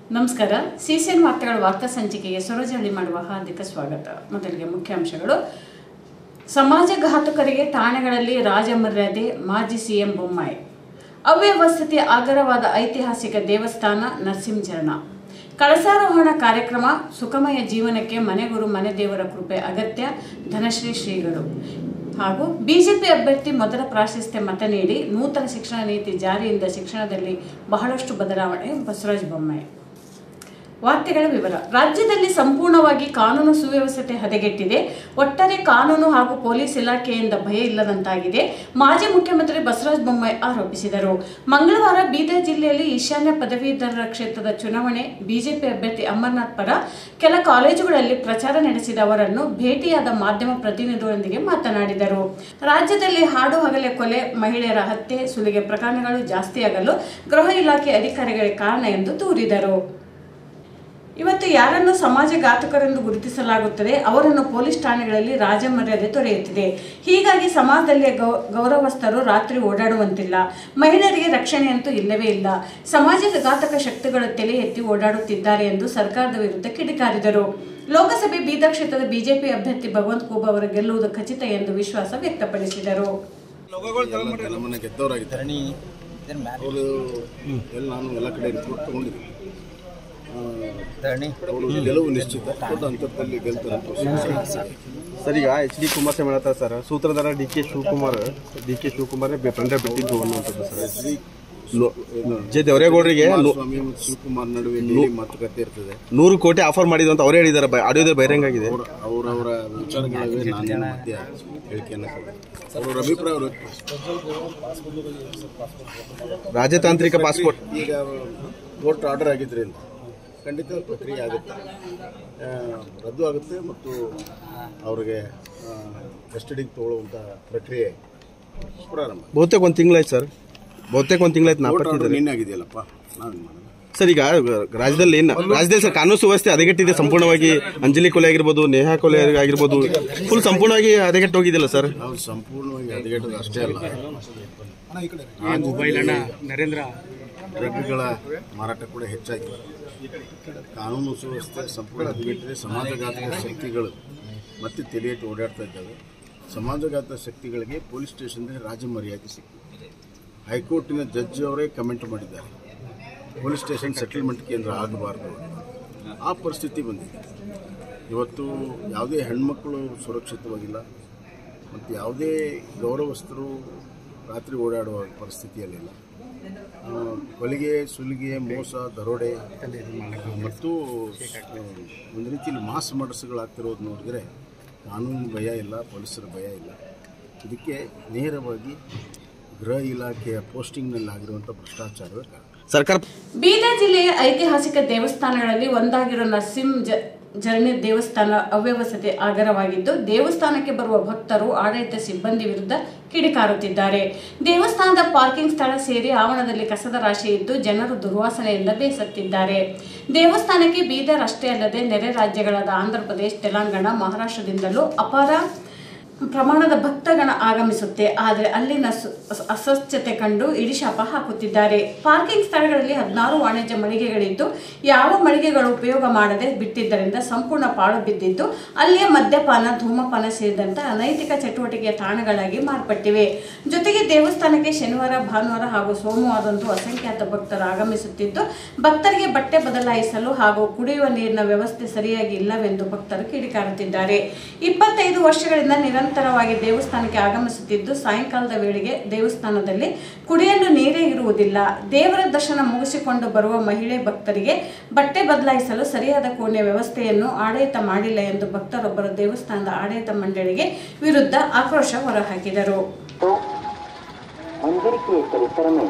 ನಮಸ್ಕಾರ ಸಿಸಿಎನ್ ವಾರ್ತೆಗಳ ವಾರ್ತಾ ಸಂಚಿಕೆಗೆ ಸರೋಜಹಳ್ಳಿ ಮಾಡುವ ಹಾರ್ದಿಕ ಸ್ವಾಗತ ಮೊದಲಿಗೆ ಮುಖ್ಯಾಂಶಗಳು ಸಮಾಜಘಾತುಕರಿಗೆ ಠಾಣೆಗಳಲ್ಲಿ ರಾಜಮರ್ಯಾದೆ ಮಾಜಿ ಸಿಎಂ ಬೊಮ್ಮಾಯಿ ಅವ್ಯವಸ್ಥಿತಿ ಆಗರವಾದ ಐತಿಹಾಸಿಕ ದೇವಸ್ಥಾನ ನರಸಿಂಹಚರಣ ಕಳಸಾರೋಹಣ ಕಾರ್ಯಕ್ರಮ ಸುಖಮಯ ಜೀವನಕ್ಕೆ ಮನೆಗುರು ಮನೆ ದೇವರ ಕೃಪೆ ಅಗತ್ಯ ಧನಶ್ರೀ ಶ್ರೀಗಳು ಹಾಗೂ ಬಿಜೆಪಿ ಅಭ್ಯರ್ಥಿ ಮೊದಲ ಪ್ರಾಶಸ್ತ್ಯ ಮತ ನೀಡಿ ನೂತನ ಶಿಕ್ಷಣ ನೀತಿ ಜಾರಿಯಿಂದ ಶಿಕ್ಷಣದಲ್ಲಿ ಬಹಳಷ್ಟು ಬದಲಾವಣೆ ಬಸವರಾಜ ಬೊಮ್ಮಾಯಿ ವಾರ್ತೆಗಳ ವಿವರ ರಾಜ್ಯದಲ್ಲಿ ಸಂಪೂರ್ಣವಾಗಿ ಕಾನೂನು ಸುವ್ಯವಸ್ಥೆ ಹದಗೆಟ್ಟಿದೆ ಒಟ್ಟಾರೆ ಕಾನೂನು ಹಾಗೂ ಪೊಲೀಸ್ ಇಲಾಖೆಯಿಂದ ಭಯ ಇಲ್ಲದಂತಾಗಿದೆ ಮಾಜಿ ಮುಖ್ಯಮಂತ್ರಿ ಬಸವರಾಜ ಬೊಮ್ಮಾಯಿ ಆರೋಪಿಸಿದರು ಮಂಗಳವಾರ ಬೀದರ್ ಜಿಲ್ಲೆಯಲ್ಲಿ ಈಶಾನ್ಯ ಪದವೀಧರರ ಕ್ಷೇತ್ರದ ಚುನಾವಣೆ ಬಿಜೆಪಿ ಅಭ್ಯರ್ಥಿ ಅಮರ್ನಾಥ್ ಪರ ಕೆಲ ಕಾಲೇಜುಗಳಲ್ಲಿ ಪ್ರಚಾರ ನಡೆಸಿದ ಅವರನ್ನು ಭೇಟಿಯಾದ ಮಾಧ್ಯಮ ಪ್ರತಿನಿಧಿಗಳೊಂದಿಗೆ ಮಾತನಾಡಿದರು ರಾಜ್ಯದಲ್ಲಿ ಹಾಡು ಹಗಲೆ ಕೊಲೆ ಮಹಿಳೆಯರ ಹತ್ಯೆ ಸುಲಿಗೆ ಪ್ರಕರಣಗಳು ಜಾಸ್ತಿಯಾಗಲು ಗೃಹ ಇಲಾಖೆ ಅಧಿಕಾರಿಗಳೇ ಕಾರಣ ಎಂದು ದೂರಿದರು ಇವತ್ತು ಯಾರನ್ನು ಸಮಾಜಘಾತಕರೆಂದು ಗುರುತಿಸಲಾಗುತ್ತದೆ ಅವರನ್ನು ಪೊಲೀಸ್ ಠಾಣೆಗಳಲ್ಲಿ ರಾಜಮರ್ಯಾದೆ ದೊರೆಯುತ್ತಿದೆ ಹೀಗಾಗಿ ಸಮಾಜದಲ್ಲಿ ಗೌ ಗೌರವಸ್ಥರು ರಾತ್ರಿ ಓಡಾಡುವಂತಿಲ್ಲ ಮಹಿಳೆಯರಿಗೆ ರಕ್ಷಣೆಯಂತೂ ಇಲ್ಲವೇ ಇಲ್ಲ ಸಮಾಜಘಾತಕ ಶಕ್ತಿಗಳು ತಲೆ ಎತ್ತಿ ಓಡಾಡುತ್ತಿದ್ದಾರೆ ಎಂದು ಸರ್ಕಾರದ ವಿರುದ್ಧ ಕಿಡಿಕಾರಿದರು ಲೋಕಸಭೆ ಬೀದರ್ ಕ್ಷೇತ್ರದ ಬಿಜೆಪಿ ಅಭ್ಯರ್ಥಿ ಭಗವಂತ್ ಖೂಬ್ ಅವರು ಗೆಲ್ಲುವುದು ಖಚಿತ ಎಂದು ವಿಶ್ವಾಸ ವ್ಯಕ್ತಪಡಿಸಿದರು ಎಲ್ಲ ನಮ್ಮನ್ನ ಗೆದ್ದವರಾಗಿದ್ದಾರೆ ಅವರು ಎಲ್ಲ ನಾನು ಎಲ್ಲ ಕಡೆ ರಿಪೋರ್ಟ್ ತಗೊಂಡಿದ್ದೀನಿ ಅವರು ಗೆಲುವು ನಿಶ್ಚಿತ ದೊಡ್ಡ ಅಂತರದಲ್ಲಿ ಗೆಲ್ತಾರೆ ಅಂತ ವಿಶ್ವಾಸ. ಸರ್ ಈಗ ಎಚ್ ಡಿ ಕುಮಾರಸ್ವಾಮಿ ಹೇಳ್ತಾರೆ ಸರ್ ಸೂತ್ರಧಾರ D K Shivakumar D K Shivakumar ತಂದೆ ಬಿಟ್ಟಿದ್ದು ಅನ್ನುವಂಥದ್ದು ಸರ್ ಎಚ್ ಡಿ ನೋ- ಜೆ ದೇವರೇಗೌಡರಿಗೆ ನೂ- ಸ್ವಾಮಿ ಮತ್ತು ಶಿವಕುಮಾರ್ ನಡುವೆ ಡೈಲಿ ಮಾತುಕತೆ ಇರ್ತದೆ ನೂರು ಕೋಟಿ ಆಫರ್ ಮಾಡಿದ್ದು ಅಂತ ಅವರೇ ಹೇಳಿದ್ದಾರೆ ಬ- ಆಡಿಯೋದಲ್ಲಿ ಬಹಿರಂಗ ಆಗಿದೆ ಅವರ ಅವರವರ ವಿಚಾರಗಳಿವೆ ನಾನು ಮಧ್ಯ ಹೇಳಿಕೆಯನ್ನು ಕೊಡೋದು. ಅವರವರ ಅಭಿಪ್ರಾಯ ಅವರು ರಾಜತಾಂತ್ರಿಕ ಪಾಸ್ಪೋರ್ಟ್ ಈಗ ಕೋರ್ಟ್ ಆರ್ಡರ್ ಆಗಿದ್ರಿಂದ ಖಂಡಿತ ಪ್ರಕ್ರಿಯೆ ಆಗುತ್ತೆ ಆ, ರದ್ದು ಆಗುತ್ತೆ ಮತ್ತು ಅವ್ರಿಗೆ ಕಸ್ಟಡಿಗೆ ತಗೊಳ್ಳುವಂಥ ಪ್ರಕ್ರಿಯೆ ಪ್ರಾರಂಭ ಬಹುತೇಕ ಒಂದು ತಿಂಗಳಾಯ್ತು ಸರ್ ಬಹುತೇಕ ಒಂದು ತಿಂಗಳಾಯ್ತು ನಾ ಕೋರ್ಟ್ ಆರ್ಡರ್ ಪಟ್ಟಿದ್ದಾರೆ ನಿನ್ನೆ ಆಗಿದೆಯಲ್ಲಪ್ಪ ನಾವೇನು ಮಾಡೋದು ಸರ್ ಈಗ ರಾಜ್ಯದಲ್ಲಿ ಏನ್- ರಾಜ್ಯದಲ್ಲಿ ಸರ್ ಕಾನೂನು ಸುವ್ಯವಸ್ಥೆ ಹದಗೆಟ್ಟಿದೆ ಸಂಪೂರ್ಣವಾಗಿ ಅಂಜಲಿ ಕೊಲೆ ಆಗಿರ್ಬೋದು ನೇಹಾ ಕೊಲೆ ಆಗಿರ್ಬೋದು ಫುಲ್ ಸಂಪೂರ್ಣವಾಗಿ ಹದಗೆಟ್ಟು ಹೋಗಿದ್ದಿಲ್ಲ ಸರ್ ನಾವು ಸಂಪೂರ್ಣವಾಗಿ ಹದಗೆಟ್ಟದು ಅಷ್ಟೇ ಅಲ್ಲ ನರೇಂದ್ರ ಡ್ರಗ್ಗಳ ಮಾರಾಟ ಕೂಡ ಹೆಚ್ಚಾಗಿದೆ ಕಾನೂನು ಸುವ್ಯವಸ್ಥೆ ಸಂಪೂರ್ಣ ಹದಗೆಟ್ಟಿದೆ ಸಮಾಜಘಾತಕ ಶಕ್ತಿಗಳು ಮತ್ತೆ ತಲೆಯೆಟ್ಟು ಓಡಾಡ್ತಾ ಇದ್ದಾವೆ ಸಮಾಜಘಾತ ಶಕ್ತಿಗಳಿಗೆ ಪೊಲೀಸ್ ಸ್ಟೇಷನ್ದಲ್ಲಿ ರಾಜ ಮರ್ಯಾದೆ ಸಿಕ್ಕಿದೆ ಹೈಕೋರ್ಟಿನ ಜಡ್ಜ್ ಅವರೇ ಕಮೆಂಟ್ ಮಾಡಿದ್ದಾರೆ ಪೊಲೀಸ್ ಸ್ಟೇಷನ್ ಸೆಟಲ್ಮೆಂಟ್ ಕೇಂದ್ರ ಆಗಬಾರ್ದು ಅಂತ. ಆ ಪರಿಸ್ಥಿತಿ ಬಂದಿದೆ ಇವತ್ತು ಯಾವುದೇ ಹೆಣ್ಮಕ್ಕಳು ಸುರಕ್ಷಿತವಾಗಿಲ್ಲ ಮತ್ತು ಯಾವುದೇ ಗೌರವಸ್ಥರು ರಾತ್ರಿ ಓಡಾಡುವ ಪರಿಸ್ಥಿತಿಯಲ್ಲಿಲ್ಲ ಆ, ಕೊಲೆಗೆ ಸುಲಿಗೆ ಮೋಸ ದರೋಡೆ ಮತ್ತು ಆ, ಒಂದು ರೀತಿಯಲ್ಲಿ ಮಾಸ್ ಮಡಸುಗಳಾಗ್ತಿರೋದು ನೋಡಿದರೆ ಕಾನೂನು ಭಯ ಇಲ್ಲ ಪೊಲೀಸರ ಭಯ ಇಲ್ಲ ಇದಕ್ಕೆ ನೇರವಾಗಿ ಗೃಹ ಇಲಾಖೆಯ ಪೋಸ್ಟಿಂಗ್ನಲ್ಲಿ ಆಗಿರುವಂಥ ಭ್ರಷ್ಟಾಚಾರವೇ ಕಾರಣ ಸರ್ಕಾರ ಬೀದರ್ ಜಿಲ್ಲೆಯ ಐತಿಹಾಸಿಕ ದೇವಸ್ಥಾನಗಳಲ್ಲಿ ಒಂದಾಗಿರುವ ನರಸಿಂಹ ಜ- ಜರಣಿ ದೇವಸ್ಥಾನ ಅವ್ಯವಸ್ಥತೆ ಆಗರವಾಗಿದ್ದು ದೇವಸ್ಥಾನಕ್ಕೆ ಬರುವ ಭಕ್ತರು ಆಡಳಿತ ಸಿಬ್ಬಂದಿ ವಿರುದ್ಧ ಕಿಡಿಕಾರುತ್ತಿದ್ದಾರೆ ದೇವಸ್ಥಾನದ ಪಾರ್ಕಿಂಗ್ ಸ್ಥಳ ಸೇರಿ ಆವರಣದಲ್ಲಿ ಕಸದ ರಾಶಿ ಇದ್ದು ಜನರು ದುರ್ವಾಸನೆಯಿಂದ ಬೇಸತ್ತಿದ್ದಾರೆ ದೇವಸ್ಥಾನಕ್ಕೆ ಬೀದರ್ ಅಷ್ಟೇ ಅಲ್ಲದೆ ನೆರೆ ರಾಜ್ಯಗಳಾದ ಆಂಧ್ರಪ್ರದೇಶ ತೆಲಂಗಾಣ ಮಹಾರಾಷ್ಟ್ರದಿಂದಲೂ ಅಪಾರ ಪ್ರಮಾಣದ ಭಕ್ತಗಣ ಆಗಮಿಸುತ್ತೆ ಆದರೆ ಅಲ್ಲಿನ ಸು- ಅಸ್ವಚ್ಛತೆ ಕಂಡು ಇಡೀ ಶಾಪ ಹಾಕುತ್ತಿದ್ದಾರೆ ಪಾರ್ಕಿಂಗ್ ಸ್ಥಳಗಳಲ್ಲಿ ಹದಿನಾರು ವಾಣಿಜ್ಯ ಮಳಿಗೆಗಳಿದ್ದು ಯಾವ ಮಳಿಗೆಗಳು ಉಪಯೋಗ ಮಾಡದೆ ಬಿಟ್ಟಿದ್ದರಿಂದ ಸಂಪೂರ್ಣ ಪಾಳು ಬಿದ್ದಿದ್ದು ಅಲ್ಲಿಯ ಮದ್ಯಪಾನ ಧೂಮಪಾನ ಸೇರಿದಂತೆ ಅನೈತಿಕ ಚಟುವಟಿಕೆಯ ತಾಣಗಳಾಗಿ ಮಾರ್ಪಟ್ಟಿವೆ ಜೊತೆಗೆ ದೇವಸ್ಥಾನಕ್ಕೆ ಶನಿವಾರ ಭಾನುವಾರ ಹಾಗೂ ಸೋಮವಾರದಂದು ಅಸಂಖ್ಯಾತ ಭಕ್ತರು ಆಗಮಿಸುತ್ತಿದ್ದು ಭಕ್ತರಿಗೆ ಬಟ್ಟೆ ಬದಲಾಯಿಸಲು ಹಾಗೂ ಕುಡಿಯುವ ನೀರಿನ ವ್ಯವಸ್ಥೆ ಸರಿಯಾಗಿ ಇಲ್ಲವೆಂದು ಭಕ್ತರು ಕಿಡಿಕಾರುತ್ತಿದ್ದಾರೆ ಇಪ್ಪತ್ತೈದು ವರ್ಷಗಳಿಂದ ನಿರಂತರವಾಗಿ ದೇವಸ್ಥಾನಕ್ಕೆ ಆಗಮಿಸುತ್ತಿದ್ದು ಸಾಯಂಕಾಲದ ವೇಳೆಗೆ ದೇವಸ್ಥಾನದಲ್ಲಿ ಕುಡಿಯಲು ನೀರೇ ಇರುವುದಿಲ್ಲ ದೇವರ ದರ್ಶನ ಮುಗಿಸಿಕೊಂಡು ಬರುವ ಮಹಿಳೆ ಭಕ್ತರಿಗೆ ಬಟ್ಟೆ ಬದಲಾಯಿಸಲು ಸರಿಯಾದ ಕೋಣೆ ವ್ಯವಸ್ಥೆಯನ್ನು ಆಡಳಿತ ಮಾಡಿಲ್ಲ ಎಂದು ಭಕ್ತರೊಬ್ಬರು ದೇವಸ್ಥಾನದ ಆಡಳಿತ ಮಂಡಳಿಗೆ ವಿರುದ್ಧ ಆಕ್ರೋಶ ಹೊರಹಾಕಿದರು तो मंदिर के परिसर में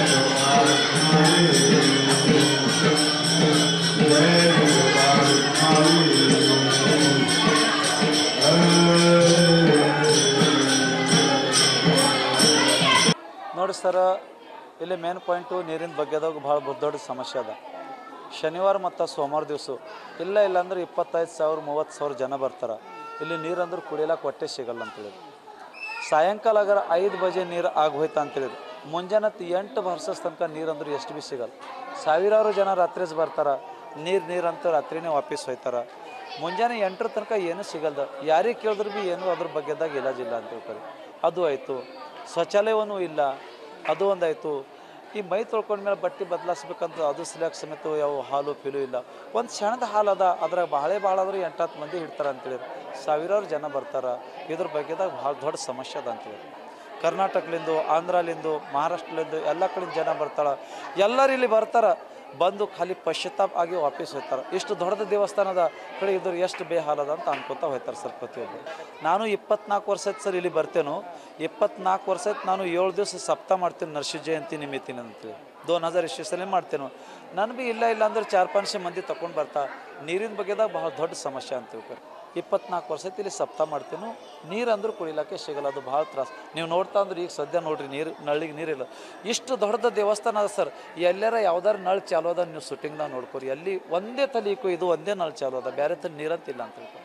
ನೋಡಿ ಸರ ಇಲ್ಲಿ ಮೇನ್ ಪಾಯಿಂಟು ನೀರಿನ ಬಗ್ಗೆದಾಗ ಭಾಳ ದೊಡ್ಡ ಸಮಸ್ಯೆ ಅದ ಶನಿವಾರ ಮತ್ತು ಸೋಮವಾರ ದಿವಸ ಇಲ್ಲ ಇಲ್ಲ ಅಂದ್ರೆ ಇಪ್ಪತ್ತೈದು ಸಾವಿರ ಮೂವತ್ತು ಸಾವಿರ ಜನ ಬರ್ತಾರೆ ಇಲ್ಲಿ ನೀರು ಅಂದ್ರೆ ಕುಡಿಯಲಕ್ಕೆ ಹೊಟ್ಟೆ ಸಿಗಲ್ಲ ಅಂತೇಳಿ ಸಾಯಂಕಾಲ ಅಗರ ಐದು ಬಜೆ ನೀರು ಆಗೋಯ್ತು ಅಂತೇಳಿ ಮುಂಜಾನೆ ಎಂಟು ವರ್ಷಸ್ ತನಕ ನೀರು ಅಂದ್ರೆ ಎಷ್ಟು ಭೀ ಸಿಗಲ್ಲ ಸಾವಿರಾರು ಜನ ರಾತ್ರಿಸ್ ಬರ್ತಾರೆ ನೀರು ನೀರು ಅಂತ ರಾತ್ರಿನೇ ವಾಪಸ್ ಹೋಯ್ತಾರೆ ಮುಂಜಾನೆ ಎಂಟರ ತನಕ ಏನೂ ಸಿಗಲ್ದ ಯಾರಿಗೆ ಕೇಳಿದ್ರು ಭೀ ಏನು ಅದ್ರ ಬಗ್ಗೆದಾಗ ಇಲಾಜಿಲ್ಲ ಅಂತ ಹೇಳ್ತಾರೆ ಅದು ಆಯಿತು ಶೌಚಾಲಯವೂ ಇಲ್ಲ ಅದು ಒಂದಾಯಿತು ಈ ಮೈ ತೊಳ್ಕೊಂಡ್ಮೇಲೆ ಬಟ್ಟೆ ಬದಲಾಯಿಸ್ಬೇಕಂತ ಅದು ಸಿಲಾಕ್ ಸಮೇತ ಯಾವ ಹಾಲು ಪೀಲು ಇಲ್ಲ ಒಂದು ಸಣ್ಣದ ಹಾಲು ಅದ ಅದ್ರಾಗ ಭಾಳ ಭಾಳ ಆದ್ರೆ ಎಂಟು ಹತ್ತು ಮಂದಿ ಹಿಡ್ತಾರೆ ಅಂತೇಳಿ ಸಾವಿರಾರು ಜನ ಬರ್ತಾರೆ ಇದ್ರ ಬಗ್ಗೆದಾಗ ಭಾಳ ದೊಡ್ಡ ಸಮಸ್ಯೆ ಅದ ಅಂತೇಳಿ ಕರ್ನಾಟಕಲಿಂದು ಆಂಧ್ರಲಿಂದು ಮಹಾರಾಷ್ಟ್ರಲಿಂದು ಎಲ್ಲ ಕಡೆಯಿಂದ ಜನ ಬರ್ತಾಳೆ ಎಲ್ಲರೂ ಇಲ್ಲಿ ಬರ್ತಾರೆ ಬಂದು ಖಾಲಿ ಪಶ್ಚಾತ್ತಾಪ ಆಗಿ ವಾಪಸ್ ಹೋಗ್ತಾರೆ ಇಷ್ಟು ದೊಡ್ಡದ ದೇವಸ್ಥಾನದ ಕಡೆ ಇದ್ರ ಎಷ್ಟು ಬೇಹಾಲದ ಅಂತ ಅನ್ಕೋತಾ ಹೋಗ್ತಾರೆ ಸರ್ ಪ್ರತಿಯೊಬ್ಬರು ನಾನು ಇಪ್ಪತ್ನಾಲ್ಕು ವರ್ಷ ಆಯ್ತು ಸರ್ ಇಲ್ಲಿ ಬರ್ತೇನು ಇಪ್ಪತ್ನಾಲ್ಕು ವರ್ಷ ಆಯ್ತು ನಾನು ಏಳು ದಿವಸ ಸಪ್ತ ಮಾಡ್ತೀನಿ ನರಸಿಂಹ ಜಯಂತಿ ನಿಮಿತ್ತಿನ ಅಂತೇಳಿ ದೋನ್ ಹಜಾರ್ ಇಷ್ಟಲ್ಲಿ ಮಾಡ್ತೇನೆ ನಾನು ಭೀ ಇಲ್ಲ ಇಲ್ಲ ಅಂದ್ರೆ ಚಾರ್ ಪಾಂಚ್ ಮಂದಿ ತಗೊಂಡು ಬರ್ತಾ ನೀರಿನ ಬಗ್ಗೆದಾಗ ಬಹಳ ದೊಡ್ಡ ಸಮಸ್ಯೆ ಅಂತ ತಿಳ್ಕೊರಿ ಇಪ್ಪತ್ನಾಲ್ಕು ವರ್ಷ ಆಯ್ತು ಇಲ್ಲಿ ಸಪ್ತ ಮಾಡ್ತೇನೆ ನೀರು ಅಂದ್ರೂ ಕುಡಿಲಕ್ಕೆ ಸಿಗಲ್ಲ ಅದು ಭಾಳ ತ್ರಾಸ ನೀವು ನೋಡ್ತಾ ಅಂದ್ರೆ ಈಗ ಸದ್ಯ ನೋಡ್ರಿ ನೀರು ನಳ್ಳಿಗೆ ನೀರಿಲ್ಲ ಇಷ್ಟು ದೊಡ್ಡದ ದೇವಸ್ಥಾನ ಅದ ಸರ್ ಎಲ್ಲಾರ ಯಾವ್ದಾರ ನಳ್ ಚಾಲು ಅದ ನೀವು ಶೂಟಿಂಗ್ದಾಗ ನೋಡ್ಕೊರಿ ಅಲ್ಲಿ ಒಂದೇ ತಲೀಕು ಇದು ಒಂದೇ ನಳ್ ಚಾಲು ಅದ ಬೇರೆ ತಲೆ ನೀರಂತಿಲ್ಲ ಅಂತ ತಿಳ್ಕೊ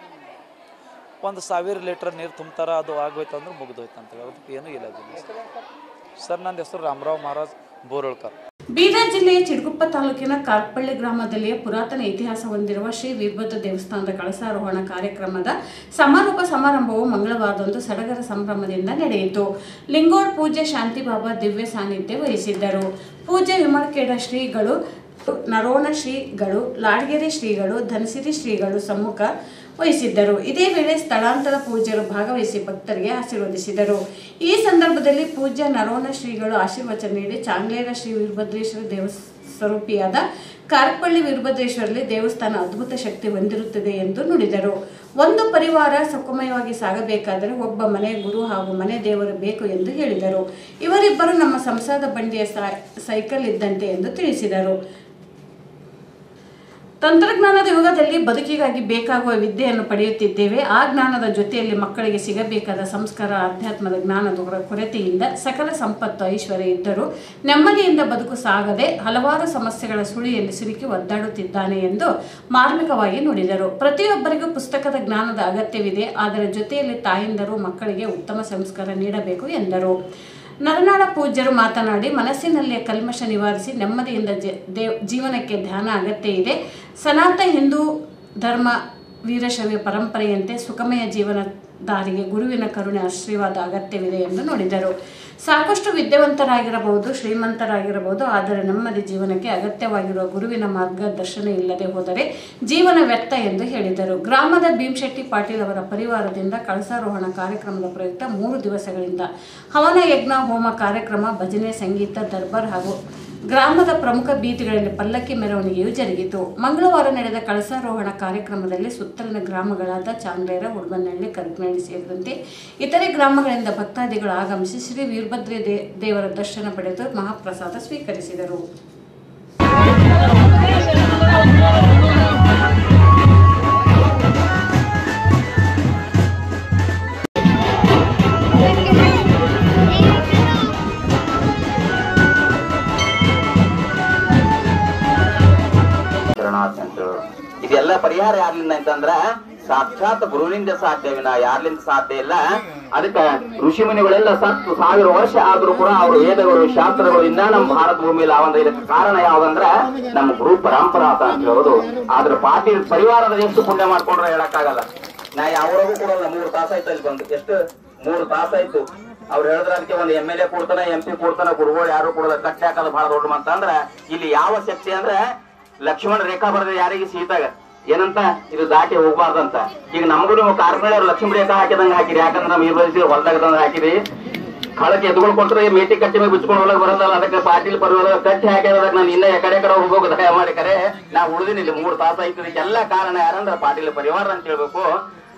ಒಂದು ಸಾವಿರ ಲೀಟ್ರ್ ನೀರು ತುಂಬ್ತಾರ ಅದು ಆಗೋಯ್ತು ಅಂದ್ರೆ ಮುಗಿದೋಯ್ತು ಅಂತೇಳಿ ಅದಕ್ಕೆ ಏನೂ ಇಲ್ಲ ಅದಿಲ್ಲ ಸರ್ ನನ್ನ ಹೆಸರು ರಾಮರಾವ್ ಮಹಾರಾಜ್ ಬೋರೋಳ್ಕರ್ ಬೀದರ್ ಜಿಲ್ಲೆಯ ಚಿಡುಗುಪ್ಪ ತಾಲೂಕಿನ ಕಾರ್ಪಳ್ಳಿ ಗ್ರಾಮದಲ್ಲಿ ಪುರಾತನ ಇತಿಹಾಸ ಹೊಂದಿರುವ ಶ್ರೀ ವೀರಭದ್ರ ದೇವಸ್ಥಾನದ ಕಳಸಾರೋಹಣ ಕಾರ್ಯಕ್ರಮದ ಸಮಾರೋಪ ಸಮಾರಂಭವು ಮಂಗಳವಾರದಂದು ಸಡಗರ ಸಂಭ್ರಮದಿಂದ ನಡೆಯಿತು ಲಿಂಗೋಡ್ ಪೂಜ್ಯ ಶಾಂತಿ ಬಾಬಾ ದಿವ್ಯ ಸಾನ್ನಿಧ್ಯ ವಹಿಸಿದ್ದರು ಪೂಜ್ಯ ವಿಮಳಖೇಡ ಶ್ರೀಗಳು ನರೋಣ ಶ್ರೀಗಳು ಲಾಡ್ಗೆರೆ ಶ್ರೀಗಳು ಧನಸಿರಿ ಶ್ರೀಗಳು ಸಮ್ಮುಖ ವಹಿಸಿದ್ದರು ಇದೇ ವೇಳೆ ಸ್ಥಳಾಂತರ ಪೂಜ್ಯರು ಭಾಗವಹಿಸಿ ಭಕ್ತರಿಗೆ ಆಶೀರ್ವದಿಸಿದರು ಈ ಸಂದರ್ಭದಲ್ಲಿ ಪೂಜ್ಯ ನರೋಣ ಶ್ರೀಗಳು ಆಶೀರ್ವಚನ ನೀಡಿ ಚಾಂಗ್ಲೇರ ಶ್ರೀ ವೀರಭದ್ರೇಶ್ವರ ದೇವ ಸ್ವರೂಪಿಯಾದ ಕಾರ್ಪಳ್ಳಿ ವೀರಭದ್ರೇಶ್ವರಲ್ಲಿ ದೇವಸ್ಥಾನ ಅದ್ಭುತ ಶಕ್ತಿ ಹೊಂದಿರುತ್ತದೆ ಎಂದು ನುಡಿದರು ಒಂದು ಪರಿವಾರ ಸುಖಮಯವಾಗಿ ಸಾಗಬೇಕಾದರೆ ಒಬ್ಬ ಮನೆ ಗುರು ಹಾಗೂ ಮನೆ ದೇವರು ಬೇಕು ಎಂದು ಹೇಳಿದರು ಇವರಿಬ್ಬರು ನಮ್ಮ ಸಂಸಾರದ ಬಂಡಿಯ ಸೈ- ಸೈಕಲ್ ಇದ್ದಂತೆ ಎಂದು ತಿಳಿಸಿದರು ತಂತ್ರಜ್ಞಾನದ ಯುಗದಲ್ಲಿ ಬದುಕಿಗಾಗಿ ಬೇಕಾಗುವ ವಿದ್ಯೆಯನ್ನು ಪಡೆಯುತ್ತಿದ್ದೇವೆ ಆ ಜ್ಞಾನದ ಜೊತೆಯಲ್ಲಿ ಮಕ್ಕಳಿಗೆ ಸಿಗಬೇಕಾದ ಸಂಸ್ಕಾರ ಅಧ್ಯಾತ್ಮದ ಜ್ಞಾನದ ಕೊರ- ಕೊರತೆಯಿಂದ ಸಕಲ ಸಂಪತ್ತು ಐಶ್ವರ್ಯ ಇದ್ದರೂ ನೆಮ್ಮದಿಯಿಂದ ಬದುಕು ಸಾಗದೆ ಹಲವಾರು ಸಮಸ್ಯೆಗಳ ಸುಳಿಯಲ್ಲಿ ಸಿಲುಕಿ ಒದ್ದಾಡುತ್ತಿದ್ದಾನೆ ಎಂದು ಮಾರ್ಮಿಕವಾಗಿ ನುಡಿದರು ಪ್ರತಿಯೊಬ್ಬರಿಗೂ ಪುಸ್ತಕದ ಜ್ಞಾನದ ಅಗತ್ಯವಿದೆ ಅದರ ಜೊತೆಯಲ್ಲಿ ತಾಯಿಂದರು ಮಕ್ಕಳಿಗೆ ಉತ್ತಮ ಸಂಸ್ಕಾರ ನೀಡಬೇಕು ಎಂದರು ನರನಾಡ ಪೂಜ್ಯರು ಮಾತನಾಡಿ ಮನಸ್ಸಿನಲ್ಲಿಯ ಕಲ್ಮಶ ನಿವಾರಿಸಿ ನೆಮ್ಮದಿಯಿಂದ ಜ- ದೇವ್ ಜೀವನಕ್ಕೆ ಧ್ಯಾನ ಅಗತ್ಯ ಇದೆ ಸನಾತನ ಹಿಂದೂ ಧರ್ಮ ವೀರಶೈವ ಪರಂಪರೆಯಂತೆ ಸುಖಮಯ ಜೀವನ ದಾರಿಗೆ ಗುರುವಿನ ಕರುಣೆ ಆಶೀರ್ವಾದ ಅಗತ್ಯವಿದೆ ಎಂದು ನುಡಿದರು ಸಾಕಷ್ಟು ವಿದ್ಯಾವಂತರಾಗಿರಬಹುದು ಶ್ರೀಮಂತರಾಗಿರಬಹುದು ಆದರೆ ನೆಮ್ಮದಿ ಜೀವನಕ್ಕೆ ಅಗತ್ಯವಾಗಿರುವ ಗುರುವಿನ ಮಾರ್ಗದರ್ಶನ ಇಲ್ಲದೆ ಹೋದರೆ ಜೀವನ ವ್ಯರ್ಥ ಎಂದು ಹೇಳಿದರು ಗ್ರಾಮದ ಭೀಮಶೆಟ್ಟಿ ಪಾಟೀಲ್ ಅವರ ಪರಿವಾರದಿಂದ ಕಳಸಾರೋಹಣ ಕಾರ್ಯಕ್ರಮದ ಪ್ರಯುಕ್ತ ಮೂರು ದಿವಸಗಳಿಂದ ಹವನ ಯಜ್ಞ ಹೋಮ ಕಾರ್ಯಕ್ರಮ ಭಜನೆ ಸಂಗೀತ ದರ್ಬಾರ್ ಹಾಗೂ ಗ್ರಾಮದ ಪ್ರಮುಖ ಬೀದಿಗಳಲ್ಲಿ ಪಲ್ಲಕ್ಕಿ ಮೆರವಣಿಗೆಯು ಜರುಗಿತು ಮಂಗಳವಾರ ನಡೆದ ಕಳಸಾರೋಹಣ ಕಾರ್ಯಕ್ರಮದಲ್ಲಿ ಸುತ್ತಲಿನ ಗ್ರಾಮಗಳಾದ ಚಾಂಗ್ಲೇರ ಹುಡುಗನಹಳ್ಳಿ ಕರಕನಹಳ್ಳಿ ಸೇರಿದಂತೆ ಇತರೆ ಗ್ರಾಮಗಳಿಂದ ಭಕ್ತಾದಿಗಳು ಆಗಮಿಸಿ ಶ್ರೀ ವೀರಭದ್ರ ದೇ ದೇವರ ದರ್ಶನ ಪಡೆದು ಮಹಾಪ್ರಸಾದ ಸ್ವೀಕರಿಸಿದರು ಶರಣಾರ್ಥಿ ಅಂತ ಹೇಳೋರು. ಇದೆಲ್ಲ ಪರಿಹಾರ ಯಾರ್ಲಿಂದ ಅಂತಂದ್ರ ಸಾಕ್ಷಾತ್ ಗುರುವಿನಿಂದ ಸಾಧ್ಯವಿನ ಯಾರ್ಲಿಂದ ಸಾಧ್ಯ ಇಲ್ಲ ಅದಕ್ಕ ಋಷಿ ಮುನಿಗಳೆಲ್ಲ ಸತ್ತು ಸಾವಿರ ವರ್ಷ ಆದ್ರೂ ಕೂಡ ಅವ್ರ ವೇದಗಳು ಶಾಸ್ತ್ರಗಳು ಇನ್ನ ನಮ್ಮ ಭಾರತ ಭೂಮಿಯಲ್ಲಿ ಅವಂದ್ರೆ ಇದಕ್ಕೆ ಕಾರಣ ಯಾವ್ದಂದ್ರ ನಮ್ಮ ಗುರು ಪರಂಪರಾ ಅಂತ ಅಂತ ಹೇಳೋದು ಆದ್ರ ಪಾಟೀಲ್ ಪರಿವಾರದ ಎಷ್ಟು ಪುಣ್ಯ ಮಾಡ್ಕೊಂಡ್ರೆ ಹೇಳಕ್ಕಾಗಲ್ಲ ನಾ ಯಾವ್ರಿಗೂ ಕೊಡಲ್ಲ ಮೂರು ತಾಸಾಯ್ತು ಇಲ್ಲಿ ಬಂದು ಎಷ್ಟು ಮೂರು ತಾಸಾಯ್ತು ಅವ್ರು ಹೇಳಿದ್ರ ಅದಕ್ಕೆ ಒಂದು ಎಮ್ ಎಲ್ ಎ ಕೊಡ್ತಾನೆ ಎಂ ಪಿ ಕೊಡ್ತಾನೆ ಗುರುಗಳು ಯಾರು ಕೊಡಲ್ಲ ಕಟ್ಟಿ ಹಾಕೋದು ಬಹಳ ದೊಡ್ಡ ಮಾತ ಅಂದ್ರ ಇಲ್ಲಿ ಯಾವ ಶಕ್ತಿ ಅಂದ್ರೆ ಲಕ್ಷ್ಮಣ ರೇಖಾ ಬರೆದ ಯಾರಿಗೆ ಸೀತಾಗ ಏನಂತ ಇದು ದಾಟಿ ಹೋಗ್ಬಾರ್ದಂತ ಈಗ ನಮಗೂ ನೀವು ಕಾರ್ಪೊರೇಟ್ ಅವ್ರು ಲಕ್ಷ್ಮಣ ರೇಖಾ ಹಾಕಿದಂಗ ಹಾಕಿರಿ ಯಾಕಂದ್ರೆ ನಮ್ ಇರ್ಬದಿ ಹೊಲದಾಗ ತಂದ್ ಹಾಕಿರಿ ಕಳಕ್ಕೆ ಎದ್ಕೊಂಡು ಕೊಟ್ರೆ ಮೇಟಿ ಕಟ್ಟಿ ಮೇಲೆ ಬಿಚ್ಕೊಂಡು ಒಳಗೆ ಬರೋದಲ್ಲ ಅದಕ್ಕೆ ಪಾಟೀಲ್ ಪರಿವಾರ ಕಟ್ಟಿ ಹಾಕಿದಾಗ ನಾನು ಇನ್ನ ಎಕಡೆ ಕಡೆ ಹೋಗೋದು ದಯ ಮಾಡಿ ಕರೆ ನಾ ಉಳಿದಿನಿ ಇಲ್ಲಿ ಮೂರು ತಾಸು ಆಯ್ತು ಇದಕ್ಕೆಲ್ಲ ಕಾರಣ ಯಾರಂದ್ರೆ ಪಾಟೀಲ್ ಪರಿವಾರ ಅಂತ ಹೇಳ್ಬೇಕು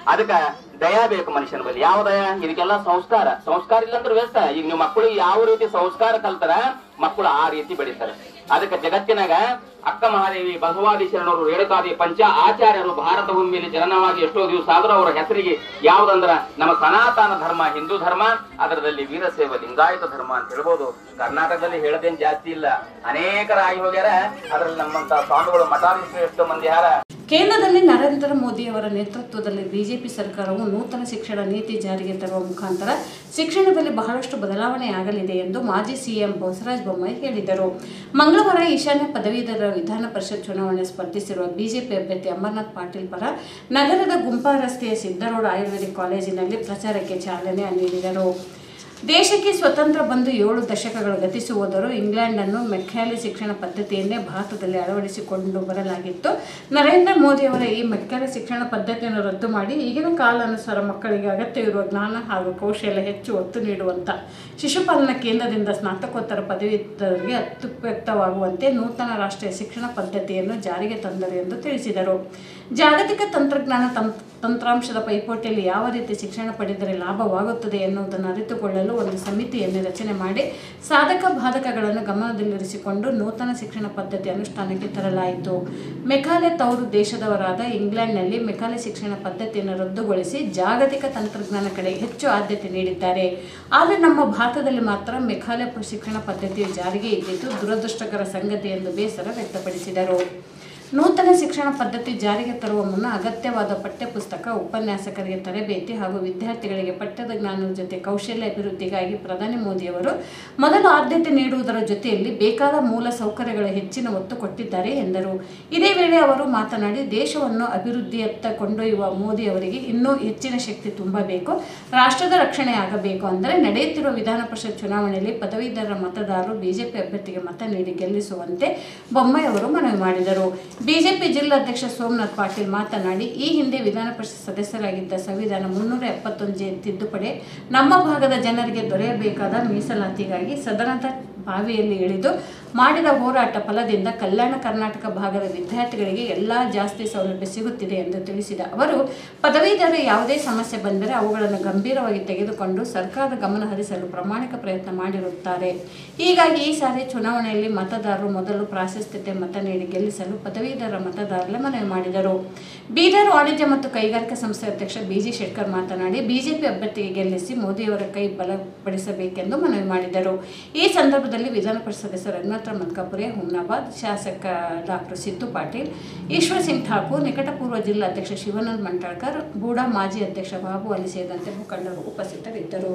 ಅದಕ್ಕ ದಯಾ ಬೇಕು ಮನುಷ್ಯನ ಬಳಿ ಯಾವ ದಯ ಇದಕ್ಕೆಲ್ಲ ಸಂಸ್ಕಾರ ಸಂಸ್ಕಾರ ಇಲ್ಲಂದ್ರೆ ವ್ಯಸ್ತ ಈಗ ನೀವು ಮಕ್ಕಳಿಗೆ ಯಾವ ರೀತಿ ಸಂಸ್ಕಾರ ಕಲ್ತಾರ ಮಕ್ಕಳು ಆ ರೀತಿ ಬೆಳಿತಾರೆ ಅದಕ್ಕೆ ಜಗತ್ತಿನಾಗ ಅಕ್ಕ ಮಹಾದೇವಿ ಬಸವಾದಿ ಶರಣರು ರೇಣುಕಾದಿ ಪಂಚ ಆಚಾರ್ಯರು ಭಾರತ ಭೂಮಿಯಲ್ಲಿ ಜನನವಾಗಿ ಎಷ್ಟೋ ದಿವಸ ಆದ್ರೂ ಅವರ ಹೆಸರಿಗೆ ಯಾವ್ದಂದ್ರ ನಮ್ಮ ಸನಾತನ ಧರ್ಮ ಹಿಂದೂ ಧರ್ಮ ಅದರದಲ್ಲಿ ವೀರಶೈವ ಲಿಂಗಾಯತ ಧರ್ಮ ಅಂತ ಹೇಳ್ಬೋದು ಕರ್ನಾಟಕದಲ್ಲಿ ಹೇಳದೇನ್ ಜಾಸ್ತಿ ಇಲ್ಲ ಅನೇಕರಾಗಿ ಹೋಗ್ಯಾರ ಅದ್ರಲ್ಲಿ ನಮ್ಮಂತ ಸ್ವಾಮಿಗಳು ಮಠಾಧೀಶರು ಎಷ್ಟೋ ಮಂದಿ ಯಾರ ಕೇಂದ್ರದಲ್ಲಿ ನರೇಂದ್ರ ಮೋದಿಯವರ ನೇತೃತ್ವದಲ್ಲಿ ಬಿಜೆಪಿ ಸರ್ಕಾರವು ನೂತನ ಶಿಕ್ಷಣ ನೀತಿ ಜಾರಿಗೆ ತರುವ ಮುಖಾಂತರ ಶಿಕ್ಷಣದಲ್ಲಿ ಬಹಳಷ್ಟು ಬದಲಾವಣೆ ಆಗಲಿದೆ ಎಂದು ಮಾಜಿ ಸಿಎಂ ಬಸವರಾಜ ಬೊಮ್ಮಾಯಿ ಹೇಳಿದರು ಮಂಗಳವಾರ ಈಶಾನ್ಯ ಪದವೀಧರ ವಿಧಾನ ಪರಿಷತ್ ಚುನಾವಣೆ ಸ್ಪರ್ಧಿಸಿರುವ ಬಿಜೆಪಿ ಅಭ್ಯರ್ಥಿ ಅಮರ್ನಾಥ್ ಪಾಟೀಲ್ ಪರ ನಗರದ ಗುಂಪಾ ರಸ್ತೆಯ ಸಿದ್ದರೋಡ್ ಆಯುರ್ವೇದಿಕ್ ಕಾಲೇಜಿನಲ್ಲಿ ಪ್ರಚಾರಕ್ಕೆ ಚಾಲನೆ ನೀಡಿದರು ದೇಶಕ್ಕೆ ಸ್ವತಂತ್ರ ಬಂದು ಏಳು ದಶಕಗಳು ಗತಿಸುವುದರು ಇಂಗ್ಲೆಂಡನ್ನು ಮೆಕ್ಯಾಲಿ ಶಿಕ್ಷಣ ಪದ್ಧತಿಯನ್ನೇ ಭಾರತದಲ್ಲಿ ಅಳವಡಿಸಿಕೊಂಡು ಬರಲಾಗಿತ್ತು ನರೇಂದ್ರ ಮೋದಿಯವರ ಈ ಮೆಕ್ಯಾಲಿ ಶಿಕ್ಷಣ ಪದ್ಧತಿಯನ್ನು ರದ್ದು ಮಾಡಿ ಈಗಿನ ಕಾಲಾನುಸಾರ ಮಕ್ಕಳಿಗೆ ಅಗತ್ಯವಿರುವ ಜ್ಞಾನ ಹಾಗೂ ಕೌಶಲ್ಯ ಹೆಚ್ಚು ಒತ್ತು ನೀಡುವಂತ ಶಿಶುಪಾಲನಾ ಕೇಂದ್ರದಿಂದ ಸ್ನಾತಕೋತ್ತರ ಪದವೀಧರರಿಗೆ ಅತ್ಯುಪಯುಕ್ತವಾಗುವಂತೆ ನೂತನ ರಾಷ್ಟ್ರೀಯ ಶಿಕ್ಷಣ ಪದ್ಧತಿಯನ್ನು ಜಾರಿಗೆ ತಂದರು ಎಂದು ತಿಳಿಸಿದರು ಜಾಗತಿಕ ತಂತ್ರಜ್ಞಾನ ತಂ- ತಂತ್ರಾಂಶದ ಪೈಪೋಟಿಯಲ್ಲಿ ಯಾವ ರೀತಿ ಶಿಕ್ಷಣ ಪಡೆದರೆ ಲಾಭವಾಗುತ್ತದೆ ಎನ್ನುವುದನ್ನು ಅರಿತುಕೊಳ್ಳಲು ಒಂದು ಸಮಿತಿಯನ್ನು ರಚನೆ ಮಾಡಿ ಸಾಧಕ ಬಾಧಕಗಳನ್ನು ಗಮನದಲ್ಲಿರಿಸಿಕೊಂಡು ನೂತನ ಶಿಕ್ಷಣ ಪದ್ಧತಿ ಅನುಷ್ಠಾನಕ್ಕೆ ತರಲಾಯಿತು ಮೆಕಾಲೆ ತವರು ದೇಶದವರಾದ ಇಂಗ್ಲೆಂಡ್ನಲ್ಲಿ ಮೆಕಾಲೆ ಶಿಕ್ಷಣ ಪದ್ಧತಿಯನ್ನು ರದ್ದುಗೊಳಿಸಿ ಜಾಗತಿಕ ತಂತ್ರಜ್ಞಾನ ಕಡೆ ಹೆಚ್ಚು ಆದ್ಯತೆ ನೀಡಿದ್ದಾರೆ ಆದರೆ ನಮ್ಮ ಭಾರತದಲ್ಲಿ ಮಾತ್ರ ಮೆಕಾಲೆ ಶಿಕ್ಷಣ ಪದ್ಧತಿಯು ಜಾರಿಗೆ ಇದ್ದಿದ್ದು ದುರದೃಷ್ಟಕರ ಸಂಗತಿ ಎಂದು ಬೇಸರ ವ್ಯಕ್ತಪಡಿಸಿದರು ನೂತನ ಶಿಕ್ಷಣ ಪದ್ಧತಿ ಜಾರಿಗೆ ತರುವ ಮುನ್ನ ಅಗತ್ಯವಾದ ಪಠ್ಯಪುಸ್ತಕ ಉಪನ್ಯಾಸಕರಿಗೆ ತರಬೇತಿ ಹಾಗೂ ವಿದ್ಯಾರ್ಥಿಗಳಿಗೆ ಪಠ್ಯದ ಜ್ಞಾನದ ಜೊತೆ ಕೌಶಲ್ಯ ಅಭಿವೃದ್ಧಿಗಾಗಿ ಪ್ರಧಾನಿ ಮೋದಿಯವರು ಮೊದಲು ಆದ್ಯತೆ ನೀಡುವುದರ ಜೊತೆಯಲ್ಲಿ ಬೇಕಾದ ಮೂಲ ಸೌಕರ್ಯಗಳ ಹೆಚ್ಚಿನ ಒತ್ತು ಕೊಟ್ಟಿದ್ದಾರೆ ಎಂದರು ಇದೇ ವೇಳೆ ಅವರು ಮಾತನಾಡಿ ದೇಶವನ್ನು ಅಭಿವೃದ್ಧಿಯತ್ತ ಕೊಂಡೊಯ್ಯುವ ಮೋದಿ ಅವರಿಗೆ ಇನ್ನೂ ಹೆಚ್ಚಿನ ಶಕ್ತಿ ತುಂಬಬೇಕು ರಾಷ್ಟ್ರದ ರಕ್ಷಣೆ ಆಗಬೇಕು ಅಂದರೆ ನಡೆಯುತ್ತಿರುವ ವಿಧಾನ ಪರಿಷತ್ ಚುನಾವಣೆಯಲ್ಲಿ ಪದವೀಧರ ಮತದಾರರು ಬಿಜೆಪಿ ಅಭ್ಯರ್ಥಿಗೆ ಮತ ನೀಡಿ ಗೆಲ್ಲಿಸುವಂತೆ ಬೊಮ್ಮಾಯಿ ಅವರು ಮನವಿ ಮಾಡಿದರು ಬಿಜೆಪಿ ಜಿಲ್ಲಾಧ್ಯಕ್ಷ ಸೋಮನಾಥ್ ಪಾಟೀಲ್ ಮಾತನಾಡಿ ಈ ಹಿಂದೆ ವಿಧಾನ ಪರಿಷತ್ ಸದಸ್ಯರಾಗಿದ್ದ ಸಂವಿಧಾನ ಮುನ್ನೂರ ಎಪ್ಪತ್ತೊಂದು ಜೆ ತಿದ್ದುಪಡಿ ನಮ್ಮ ಭಾಗದ ಜನರಿಗೆ ದೊರೆಯಬೇಕಾದ ಮೀಸಲಾತಿಗಾಗಿ ಸದನದ ಬಾವಿಯಲ್ಲಿ ಇಳಿದು ಮಾಡಿದ ಹೋರಾಟ ಫಲದಿಂದ ಕಲ್ಯಾಣ ಕರ್ನಾಟಕ ಭಾಗದ ವಿದ್ಯಾರ್ಥಿಗಳಿಗೆ ಎಲ್ಲಾ ಜಾಸ್ತಿ ಸೌಲಭ್ಯ ಸಿಗುತ್ತಿದೆ ಎಂದು ತಿಳಿಸಿದ ಅವರು ಪದವೀಧರ ಯಾವುದೇ ಸಮಸ್ಯೆ ಬಂದರೆ ಅವುಗಳನ್ನು ಗಂಭೀರವಾಗಿ ತೆಗೆದುಕೊಂಡು ಸರ್ಕಾರದ ಗಮನ ಹರಿಸಲು ಪ್ರಾಮಾಣಿಕ ಪ್ರಯತ್ನ ಮಾಡಿರುತ್ತಾರೆ ಹೀಗಾಗಿ ಈ ಸಾರಿ ಚುನಾವಣೆಯಲ್ಲಿ ಮತದಾರರು ಮೊದಲು ಪ್ರಾಶಸ್ತ್ಯತೆ ಮತ ನೀಡಿ ಗೆಲ್ಲಿಸಲು ಪದವೀಧರ ಮತದಾರರೇ ಮನವಿ ಮಾಡಿದರು ಬೀದರ್ ವಾಣಿಜ್ಯ ಮತ್ತು ಕೈಗಾರಿಕಾ ಸಂಸ್ಥೆ ಅಧ್ಯಕ್ಷ ಬಿಜಿ ಶೆಟ್ಕರ್ ಮಾತನಾಡಿ ಬಿಜೆಪಿ ಅಭ್ಯರ್ಥಿಗೆ ಗೆಲ್ಲಿಸಿ ಮೋದಿಯವರ ಕೈ ಬಲಪಡಿಸಬೇಕೆಂದು ಮನವಿ ಮಾಡಿದರು ಈ ಸಂದರ್ಭದಲ್ಲಿ ವಿಧಾನ ಪರಿಷತ್ ಸದಸ್ಯ ರಘುನಾಥ ಮಲ್ಕಾಪುರೆ ಹುಮ್ನಾಬಾದ್ ಶಾಸಕ ಡಾಕ್ಟರ್ ಸಿದ್ದು ಪಾಟೀಲ್ ಈಶ್ವರ್ ಸಿಂಗ್ ಠಾಕೂರ್ ನಿಕಟಪೂರ್ವ ಜಿಲ್ಲಾಧ್ಯಕ್ಷ ಶಿವಾನಂದ್ ಮಂಟಾಳ್ಕರ್ ಬೂಡಾ ಮಾಜಿ ಅಧ್ಯಕ್ಷ ಬಾಬು ಅಲಿ ಸೇರಿದಂತೆ ಮುಖಂಡರು ಉಪಸ್ಥಿತರಿದ್ದರು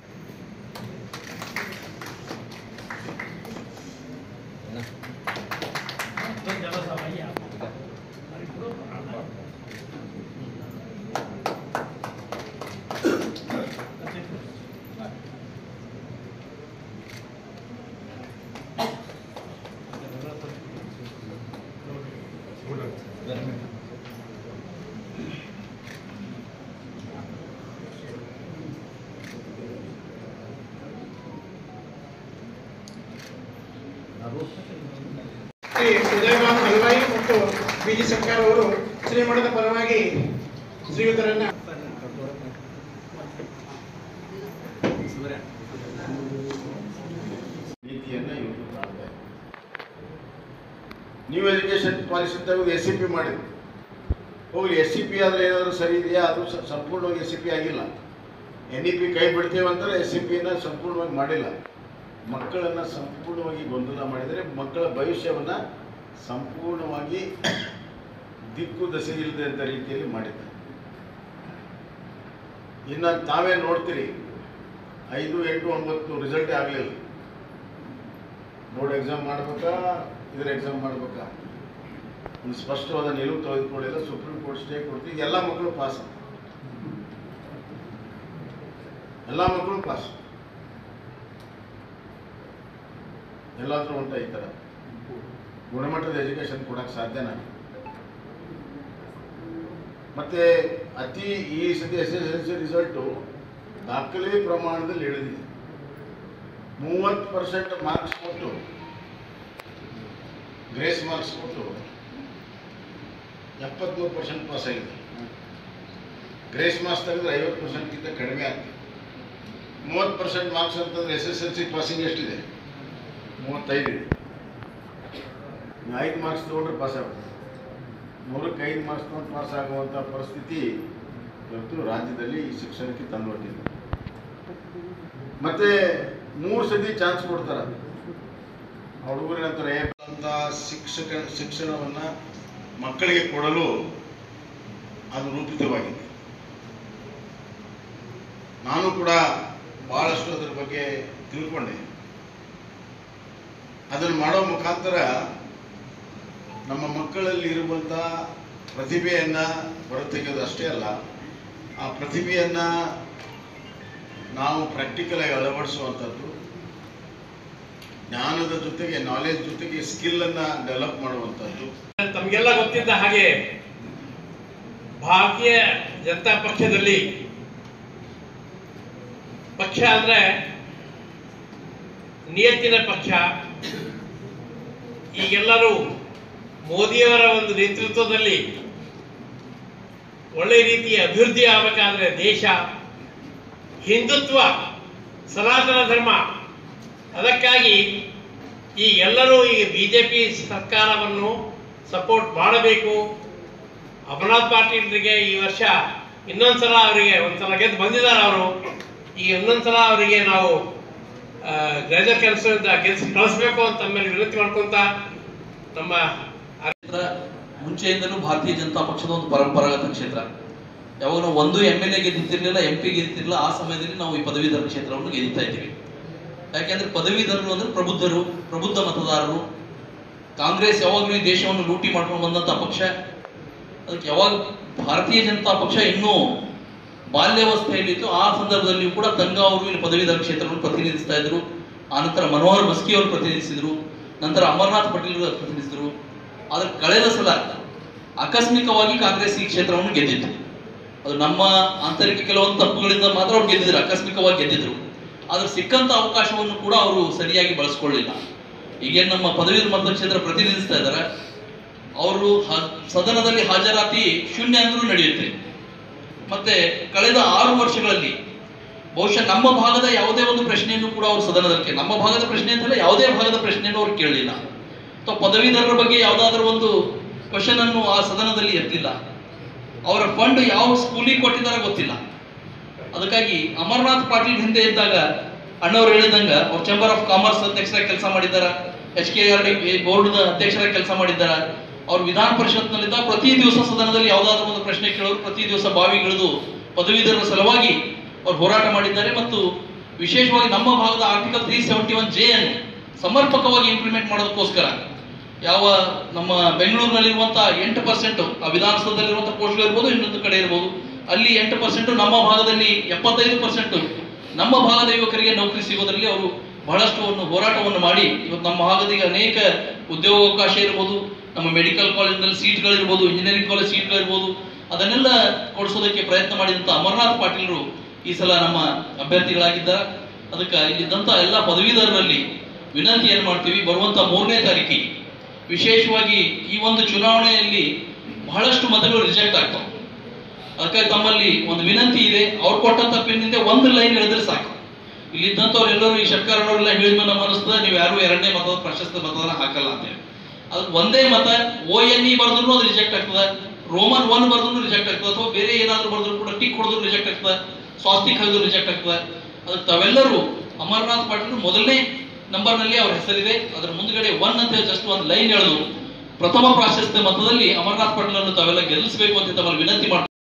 ಶ್ರೀ ಉದಯಭಾನು ಹಲ್ವಾಯಿ ಮತ್ತು ಬಿಜಿ ಸರ್ಕಾರ ಅವರು ಶ್ರೀಮಠದ ಪರವಾಗಿ ಶ್ರೀಯುತರನ್ನ ನೀತಿಯನ್ನು ಇವರು ಮಾಡ್ತಾರೆ ನ್ಯೂ ಎಜುಕೇಶನ್ ಪಾಲಿಸಿ ತೆಗೆದು ಎಸ್ ಸಿ ಪಿ ಮಾಡಿದ್ರು ಹೋಗ್ಲಿ ಎಸ್ ಸಿ ಪಿ ಆದರೆ ಏನಾದರೂ ಸರಿ ಇದೆಯಾ ಅದು ಸ- ಸಂಪೂರ್ಣವಾಗಿ ಎಸ್ ಸಿ ಪಿ ಆಗಿಲ್ಲ ಎನ್ ಇ ಪಿ ಕೈ ಬಿಡ್ತೇವೆ ಅಂತಾರೆ ಎಸ್ ಸಿ ಪಿಯನ್ನು ಸಂಪೂರ್ಣವಾಗಿ ಮಾಡಿಲ್ಲ ಮಕ್ಕಳನ್ನು ಸಂಪೂರ್ಣವಾಗಿ ಗೊಂದಲ ಮಾಡಿದರೆ ಮಕ್ಕಳ ಭವಿಷ್ಯವನ್ನು ಸಂಪೂರ್ಣವಾಗಿ ದಿಕ್ಕು ದಸೆ ಇಲ್ಲದಂಥ ರೀತಿಯಲ್ಲಿ ಮಾಡಿದ್ದಾರೆ ಇನ್ನು ತಾವೇ ನೋಡ್ತೀರಿ ಐದು ಎಂಟು ಒಂಬತ್ತು ರಿಸಲ್ಟೇ ಆಗಲಿಲ್ಲ ಬೋರ್ಡ್ ಎಕ್ಸಾಮ್ ಮಾಡ್ಬೇಕಾ ಇದ್ರ ಎಕ್ಸಾಮ್ ಮಾಡ್ಬೇಕಾ ಒಂದು ಸ್ಪಷ್ಟವಾದ ನಿಲುವು ತೆಗೆದುಕೊಳ್ಳಿಲ್ಲ ಸುಪ್ರೀಂ ಕೋರ್ಟ್ ಸ್ಟೇ ಕೊಡ್ತೀವಿ ಎಲ್ಲ ಮಕ್ಕಳು ಪಾಸ್ ಎಲ್ಲ ಮಕ್ಕಳು ಪಾಸ್ ಎಲ್ಲಾದ್ರೂ ಉಂಟ ಈ ಥರ ಗುಣಮಟ್ಟದ ಎಜುಕೇಶನ್ ಕೊಡಕ್ಕೆ ಸಾಧ್ಯನಾ ಮತ್ತೆ ಅತಿ ಈ ಸತಿ S S L C result ದಾಖಲೆ ಪ್ರಮಾಣದಲ್ಲಿ ಇಳಿದಿದೆ ಮೂವತ್ತು ಪರ್ಸೆಂಟ್ ಮಾರ್ಕ್ಸ್ ಕೊಟ್ಟು ಗ್ರೇಸ್ ಮಾರ್ಕ್ಸ್ ಕೊಟ್ಟು ಎಪ್ಪತ್ಮೂರು ಪರ್ಸೆಂಟ್ ಪಾಸ್ ಆಗಿದೆ ಗ್ರೇಸ್ ಮಾರ್ಕ್ಸ್ ತೆಗೆದ್ರೆ ಐವತ್ತು ಪರ್ಸೆಂಟ್ಗಿಂತ ಕಡಿಮೆ ಆಗ್ತದೆ ಮೂವತ್ತು ಪರ್ಸೆಂಟ್ ಮಾರ್ಕ್ಸ್ ಅಂತಂದ್ರೆ S S L C passing ಎಷ್ಟಿದೆ ಮೂವತ್ತೈದು ಇದೆ ನೀವು ಐದು ಮಾರ್ಕ್ಸ್ ತೊಗೊಂಡ್ರೆ ಪಾಸ್ ಆಗ್ಬೋದು ನೂರಕ್ಕೆ ಐದು ಮಾರ್ಕ್ಸ್ ತೊಗೊಂಡು ಪಾಸ್ ಆಗುವಂಥ ಪರಿಸ್ಥಿತಿ ಇವತ್ತು ರಾಜ್ಯದಲ್ಲಿ ಈ ಶಿಕ್ಷಣಕ್ಕೆ ತಂದುಕೊಟ್ಟಿದೆ ಮತ್ತೆ ಮೂರು ಸತಿ ಚಾನ್ಸ್ ಕೊಡ್ತಾರೆ ಹುಡುಗರ ನಂತರ ಅಂತ ಶಿಕ್ಷಕ ಶಿಕ್ಷಣವನ್ನ ಮಕ್ಕಳಿಗೆ ಕೊಡಲು ಅದು ರೂಪಿತವಾಗಿದೆ ನಾನು ಕೂಡ ಬಹಳಷ್ಟು ಅದರ ಬಗ್ಗೆ ತಿಳ್ಕೊಂಡೆ ಅದನ್ನು ಮಾಡೋ ಮುಖಾಂತರ ನಮ್ಮ ಮಕ್ಕಳಲ್ಲಿ ಇರುವಂಥ ಪ್ರತಿಭೆಯನ್ನ ಹೊರತೆಗೆಯೋದು ಅಷ್ಟೇ ಅಲ್ಲ ಆ ಪ್ರತಿಭೆಯನ್ನ ನಾವು ಪ್ರಾಕ್ಟಿಕಲ್ ಆಗಿ ಅಳವಡಿಸುವಂಥದ್ದು ಜ್ಞಾನದ ಜೊತೆಗೆ ನಾಲೆಜ್ ಜೊತೆಗೆ ಸ್ಕಿಲ್ ಅನ್ನ ಡೆವಲಪ್ ಮಾಡುವಂಥದ್ದು ತಮಗೆಲ್ಲ ಗೊತ್ತಿದ್ದ ಹಾಗೆ ಭಾರತೀಯ ಜನತಾ ಪಕ್ಷದಲ್ಲಿ ಪಕ್ಷ ಅಂದ್ರೆ ನಿಯತ್ತಿನ ಪಕ್ಷ ಈಗೆಲ್ಲರೂ ಮೋದಿಯವರ ಒಂದು ನೇತೃತ್ವದಲ್ಲಿ ಒಳ್ಳೆ ರೀತಿಯ ಅಭಿವೃದ್ಧಿ ಆಗಬೇಕಾದ್ರೆ ದೇಶ ಹಿಂದುತ್ವ ಸನಾತನ ಧರ್ಮ ಅದಕ್ಕಾಗಿ ಈ ಎಲ್ಲರೂ ಈ ಬಿಜೆಪಿ ಸರ್ಕಾರವನ್ನು ಸಪೋರ್ಟ್ ಮಾಡಬೇಕು ಅಮರನಾಥ್ ಪಾಟೀಲ್ರಿಗೆ ಈ ವರ್ಷ ಇನ್ನೊಂದ್ಸಲ ಅವರಿಗೆ ಒಂದ್ಸಲ ಗೆದ್ದು ಬಂದಿದ್ದಾರೆ ಅವರು ಈಗ ಇನ್ನೊಂದ್ಸಲ ಅವರಿಗೆ ನಾವು ಗ್ರೇಜರ್ ಕೆಲಸದಿಂದ ಗೆಲ್ಸಿ ಕಳಿಸ್ಬೇಕು ಅಂತ ತಮ್ಮಲ್ಲಿ ವಿನಂತಿ ಮಾಡ್ಕೊಂತ ನಮ್ಮ ಕ್ಷೇತ್ರ ಮುಂಚೆಯಿಂದಲೂ ಭಾರತೀಯ ಜನತಾ ಪಕ್ಷದ ಒಂದು ಪರಂಪರಾಗತ ಕ್ಷೇತ್ರ ಯಾವಾಗ ನಾವು ಒಂದು ಎಂ ಎಲ್ ಎ ಗೆದ್ದಿರ್ಲಿಲ್ಲ ಎಂ ಪಿ ಗೆದ್ದಿರಲಿಲ್ಲ ಆ ಸಮಯದಲ್ಲಿ ನಾವು ಈ ಪದವೀಧರ ಕ್ಷೇತ್ರವನ್ನು ಗೆದ್ದಿತಾ ಇದ್ದೀವಿ ಯಾಕೆಂದ್ರೆ ಪದವೀಧರರು ಅಂದ್ರೆ ಪ್ರಬುದ್ಧರು ಪ್ರಬುದ್ಧ ಮತದಾರರು ಕಾಂಗ್ರೆಸ್ ಯಾವಾಗಲೂ ಈ ದೇಶವನ್ನು ಲೂಟಿ ಮಾಡ್ಕೊಂಡು ಬಂದಂತ ಪಕ್ಷ ಅದಕ್ಕೆ ಯಾವಾಗ ಭಾರತೀಯ ಜನತಾ ಪಕ್ಷ ಇನ್ನೂ ಬಾಲ್ಯಾವಸ್ಥೆಯಲ್ಲಿತ್ತು ಆ ಸಂದರ್ಭದಲ್ಲಿಯೂ ಕೂಡ ತಂಗ ಅವರು ಇಲ್ಲಿ ಪದವೀಧರ ಕ್ಷೇತ್ರವನ್ನು ಪ್ರತಿನಿಧಿಸ್ತಾ ಇದ್ರು ಆನಂತರ ಮನೋಹರ್ ಮಸ್ಕಿ ಅವರು ಪ್ರತಿನಿಧಿಸಿದ್ರು ನಂತರ ಅಮರ್ನಾಥ್ ಪಟೇಲ್ ಅವರು ಪ್ರತಿನಿಧಿಸಿದ್ರು ಆದ್ರೆ ಕಳೆದ ಸಲ ಆಕಸ್ಮಿಕವಾಗಿ ಕಾಂಗ್ರೆಸ್ ಈ ಕ್ಷೇತ್ರವನ್ನು ಗೆದ್ದಿತ್ತು ಅದು ನಮ್ಮ ಆಂತರಿಕ ಕೆಲವೊಂದು ತಪ್ಪುಗಳಿಂದ ಮಾತ್ರ ಅವ್ರು ಗೆದ್ದಿದ್ರು ಆಕಸ್ಮಿಕವಾಗಿ ಗೆದ್ದಿದ್ರು ಆದ್ರೆ ಸಿಕ್ಕಂತ ಅವಕಾಶವನ್ನು ಕೂಡ ಅವರು ಸರಿಯಾಗಿ ಬಳಸ್ಕೊಳ್ಳಿಲ್ಲ ಈಗೇನು ನಮ್ಮ ಪದವೀಧರ ಮತಕ್ಷೇತ್ರ ಪ್ರತಿನಿಧಿಸ್ತಾ ಇದ್ದಾರೆ ಅವರು ಹ- ಸದನದಲ್ಲಿ ಹಾಜರಾತಿ ಶೂನ್ಯ ಅಂದ್ರೂ ನಡೆಯುತ್ತೆ ಮತ್ತೆ ಕಳೆದ ಆರು ವರ್ಷಗಳಲ್ಲಿ ಬಹುಶಃ ನಮ್ಮ ಭಾಗದ ಯಾವುದೇ ಒಂದು ಪ್ರಶ್ನೆಯನ್ನು ಕೂಡ ಅವರು ಸದನದಲ್ಲಿ ನಮ್ಮ ಭಾಗದ ಪ್ರಶ್ನೆ ಅಂತಲ್ಲ ಯಾವುದೇ ಭಾಗದ ಪ್ರಶ್ನೆಯನ್ನು ಅವರು ಕೇಳಲಿಲ್ಲ ಅಥವಾ ಪದವೀಧರರ ಬಗ್ಗೆ ಯಾವುದಾದ್ರೂ ಒಂದು ಕ್ವಶನ್ ಅನ್ನು ಆ ಸದನದಲ್ಲಿ ಎತ್ತಿಲ್ಲ ಅವರ ಫಂಡ್ ಯಾವ ಸ್ಕೂಲಿಗೆ ಕೊಟ್ಟಿದ್ದಾರೆ ಗೊತ್ತಿಲ್ಲ ಅದಕ್ಕಾಗಿ ಅಮರ್ನಾಥ್ ಪಾಟೀಲ್ ಹಿಂದೆ ಇದ್ದಾಗ ಅಣ್ಣವ್ರು ಹೇಳಿದಂಗ ಅವ್ರು ಚೇಂಬರ್ ಆಫ್ ಕಾಮರ್ಸ್ ಅಧ್ಯಕ್ಷರಾಗಿ ಕೆಲಸ ಮಾಡಿದ್ದಾರೆ H K R D board ಅಧ್ಯಕ್ಷರಾಗಿ ಕೆಲಸ ಮಾಡಿದ್ದಾರೆ ಅವ್ರು ವಿಧಾನ ಪರಿಷತ್ನಲ್ಲಿದ್ದ ಪ್ರತಿ ದಿವಸ ಸದನದಲ್ಲಿ ಯಾವುದಾದ್ರೂ ಒಂದು ಪ್ರಶ್ನೆ ಕೇಳೋರು ಪ್ರತಿ ದಿವಸ ಬಾವಿಗಿಳಿದು ಪದವೀಧರರ ಸಲುವಾಗಿ ಅವ್ರು ಹೋರಾಟ ಮಾಡಿದ್ದಾರೆ ಮತ್ತು ವಿಶೇಷವಾಗಿ ನಮ್ಮ ಭಾಗದ article three seventy one J ಅನ್ನು ಸಮರ್ಪಕವಾಗಿ ಇಂಪ್ಲಿಮೆಂಟ್ ಮಾಡೋದಕ್ಕೋಸ್ಕರ ಯಾವ ನಮ್ಮ ಬೆಂಗಳೂರಿನಲ್ಲಿರುವಂತಹ ಎಂಟು ಪರ್ಸೆಂಟ್ ಆ ವಿಧಾನಸೌಧದಲ್ಲಿರುವಂತಹ ಪೋಸ್ಟ್ಗಳು ಇರ್ಬೋದು ಇನ್ನೊಂದು ಕಡೆ ಇರ್ಬೋದು ಅಲ್ಲಿ ಎಂಟು ಪರ್ಸೆಂಟ್ ನಮ್ಮ ಭಾಗದಲ್ಲಿ ಎಪ್ಪತ್ತೈದು ಪರ್ಸೆಂಟ್ ನಮ್ಮ ಭಾಗದ ಯುವಕರಿಗೆ ನೌಕರಿ ಸಿಗೋದ್ರಲ್ಲಿ ಅವರು ಬಹಳಷ್ಟು ಒಂದು ಹೋರಾಟವನ್ನು ಮಾಡಿ ಇವತ್ತು ನಮ್ಮ ಭಾಗದ ಈಗ ಅನೇಕ ಉದ್ಯೋಗಾವಕಾಶ ಇರ್ಬೋದು ನಮ್ಮ ಮೆಡಿಕಲ್ ಕಾಲೇಜಿನಲ್ಲಿ ಸೀಟ್ಗಳಿರ್ಬೋದು ಇಂಜಿನಿಯರಿಂಗ್ ಕಾಲೇಜ್ ಸೀಟ್ಗಳಿರ್ಬೋದು ಅದನ್ನೆಲ್ಲ ಕೊಡಿಸೋದಕ್ಕೆ ಪ್ರಯತ್ನ ಮಾಡಿದಂತ ಅಮರನಾಥ್ ಪಾಟೀಲ್ರು ಈ ಸಲ ನಮ್ಮ ಅಭ್ಯರ್ಥಿಗಳಾಗಿದ್ದಾರೆ ಅದಕ್ಕೆ ಇಲ್ಲಿದ್ದಂತ ಎಲ್ಲ ಪದವೀಧರರಲ್ಲಿ ವಿನಂತಿ ಏನ್ ಮಾಡ್ತೀವಿ ಬರುವಂತ ಮೂರನೇ ತಾರೀಕಿಗೆ ವಿಶೇಷವಾಗಿ ಈ ಒಂದು ಚುನಾವಣೆಯಲ್ಲಿ ಬಹಳಷ್ಟು ಮತಗಳು ರಿಜೆಕ್ಟ್ ಆಗ್ತಾವೆ ಅದಕ್ಕಾಗಿ ತಮ್ಮಲ್ಲಿ ಒಂದು ವಿನಂತಿ ಇದೆ ಅವ್ರು ಕೊಟ್ಟಂತ ಪಿನ್ನಿಂದ ಒಂದು ಲೈನ್ ಹೇಳಿದ್ರೆ ಸಾಕು ಇಲ್ಲಿದ್ದಂಥವ್ರು ಎಲ್ಲರೂ ಈ ಸರ್ಕಾರವರೆಲ್ಲ ಹೇಳಿದ್ಮೇಲೆ ನಮ್ಮ ಅನಿಸ್ತದೆ ನೀವು ಯಾರು ಎರಡನೇ ಮತದ ಪ್ರಶಸ್ತ ಮತದಾನ ಹಾಕಲ್ಲ ಅಂತೇಳಿ ಅದಕ್ಕೆ ಒಂದೇ ಮತ ಓ ಎನ್ ಇ ಬರೆದ್ರು ಅದು ರಿಜೆಕ್ಟ್ ಆಗ್ತದೆ ರೋಮನ್ ಒನ್ ಬರೆದ್ರು ರಿಜೆಕ್ಟ್ ಆಗ್ತದೆ ಅಥವಾ ಬೇರೆ ಏನಾದ್ರು ಬರೆದ್ರು ಕೂಡ ಟಿಕ್ ಹೊಡೆದ್ರು ರಿಜೆಕ್ಟ್ ಆಗ್ತದೆ ಸ್ವಾಸ್ತಿಕ್ ಹಾಕಿದ್ರು ರಿಜೆಕ್ಟ್ ಆಗ್ತದೆ ಅದಕ್ಕೆ ತಾವೆಲ್ಲರೂ ಅಮರನಾಥ್ ಪಾಟೀಲ್ ಮೊದಲನೇ ನಂಬರ್ ನಲ್ಲಿ ಅವ್ರ ಹೆಸರಿದೆ ಅದರ ಮುಂದ್ಗಡೆ ಒನ್ ಅಂತ ಜಸ್ಟ್ ಒಂದು ಲೈನ್ ಎಳೆದು ಪ್ರಥಮ ಪ್ರಾಶಸ್ತ್ಯ ಮತದಲ್ಲಿ ಅಮರನಾಥ್ ಪಾಟೀಲ್ ಅನ್ನು ತಾವೆಲ್ಲ ಗೆಲ್ಲಿಸಬೇಕು ಅಂತ ತಮ್ಮಲ್ಲಿ ವಿನಂತಿ ಮಾಡ್ತಾರೆ